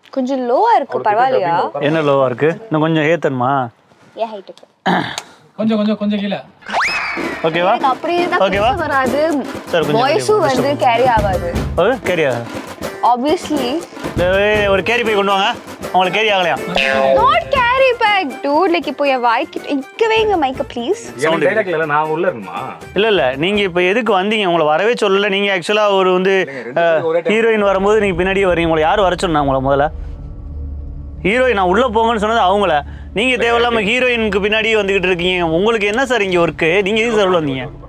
கொஞ்சம் லோவா இருக்கு பரவாயில்லையா என்ன லோவா இருக்கு இன்னும் கொஞ்சம் ஏத்தணுமா ஏன் ஹைட்டுக்கு கொஞ்சம் கொஞ்சம் கொஞ்சம் கீழே ஓகேவா எனக்கு அப்படியே தான் ஓகேவா? பேச வராது சரி, கொஞ்சம் வாய்ஸும் வந்து கேரி ஆகாது ஒரு கேரியா ஆப்வியஸ்லி ஒரு கேரி போய் கொண்டு வாங்க உங்களுக்கு கேரி ஆகலையா not carry back dude like இப்போ என் வாய்க்கு இக்கவே இங்க மைக்க ப்ளீஸ் எனக்கு டைலாக்ல இல்ல நான் உள்ள இருக்குமா இல்ல இல்ல நீங்க இப்ப எதுக்கு வந்தீங்க உங்களை வரவே சொல்லல நீங்க ஆக்சுவலா ஒரு வந்து ரெண்டு பேரும் ஒரே time ஹீரோயின் வரும்போது நீங்க பின்னாடியே வரீங்க உங்களை யார் வர சொன்னா உங்களை முதல்ல ஹீரோயின் நான் உள்ள போங்கன்னு சொன்னது அவங்கள நீங்க தேவையில்லாம ஹீரோயினுக்கு பின்னாடியே வந்துகிட்டு இருக்கீங்க உங்களுக்கு என்ன சார் இங்க ஒர்க்கு நீங்க எதுக்கு சார் உள்ள வந்தீங்க